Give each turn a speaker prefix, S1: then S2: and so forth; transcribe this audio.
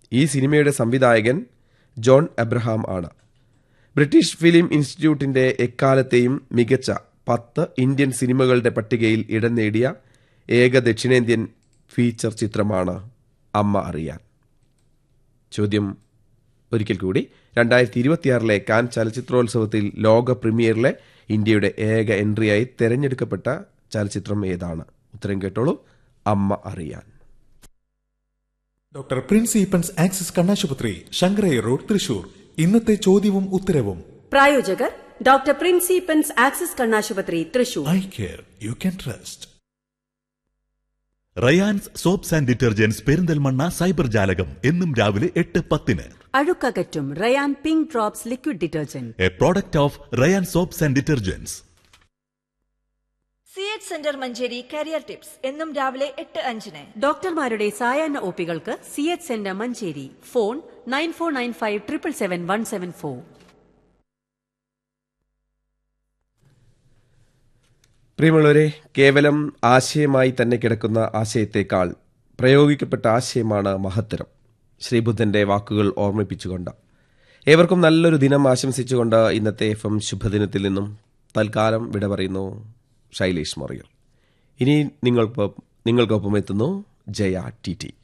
S1: ഈ സിനിമയുടെ സംവിധായകൻ ജോൺ എബ്രഹാം ആണ് ബ്രിട്ടീഷ് ഫിലിം ഇൻസ്റ്റിറ്റ്യൂട്ടിന്റെ എക്കാലത്തെയും മികച്ച പത്ത് ഇന്ത്യൻ സിനിമകളുടെ പട്ടികയിൽ ഇടം നേടിയ ഏക ദക്ഷിണേന്ത്യൻ ഫീച്ചർ ചിത്രമാണ് അമ്മ അറിയാൻ ചോദ്യം ഒരിക്കൽ കൂടി രണ്ടായിരത്തി ഇരുപത്തിയാറിലെ കാൻ ചലച്ചിത്രോത്സവത്തിൽ ലോക പ്രീമിയറിലെ ഇന്ത്യയുടെ ഏക എൻട്രിയായി തെരഞ്ഞെടുക്കപ്പെട്ട ചലച്ചിത്രം ഏതാണ് ഉത്തരം കേട്ടോളൂ അമ്മ അറിയാൻ
S2: ഡോക്ടർ പ്രിൻസ് ഈപ്പൻസ് ആക്സിസ് കണ്ണാശുപത്രി ശങ്കരയ്യ റോഡ് തൃശൂർ ഇന്നത്തെ ചോദ്യവും ഉത്തരവും
S3: പ്രായോജകർ ഡോക്ടർ പ്രിൻസിപ്പൻസ് ആക്സിസ് കണ്ണാശുപത്രി Thrissur
S2: eye care you can trust
S4: Rayan's soaps and detergents Perinthalmanna cyber ജാലകം എന്നും രാവിലെ എട്ട് പത്തിന്
S3: അഴുക്കകറ്റും Rayan pink drops liquid detergent
S4: a product of Rayan soaps and detergents
S5: C H centre Manjeri career tips എന്നും രാവിലെ എട്ട് അഞ്ചിന്
S3: ഡോക്ടർമാരുടെ സായാഹ്ന ഒപികൾക്ക് C H centre Manjeri phone nine four nine five triple seven one seven four
S1: പ്രിയമുള്ളവരെ കേവലം ആശയമായി തന്നെ കിടക്കുന്ന ആശയത്തേക്കാൾ പ്രയോഗിക്കപ്പെട്ട ആശയമാണ് മഹത്തരം ശ്രീബുദ്ധന്റെ വാക്കുകൾ ഓർമ്മിപ്പിച്ചുകൊണ്ട് ഏവർക്കും നല്ലൊരു ദിനം ആശംസിച്ചുകൊണ്ട് ഇന്നത്തെ എഫ് എം ശുഭദിനത്തിൽ നിന്നും തൽക്കാലം വിട പറയുന്നു ശൈലേഷ് മറിയർ ഇനി നിങ്ങൾക്ക് നിങ്ങൾക്കൊപ്പം എത്തുന്നു ജയ ടി ടി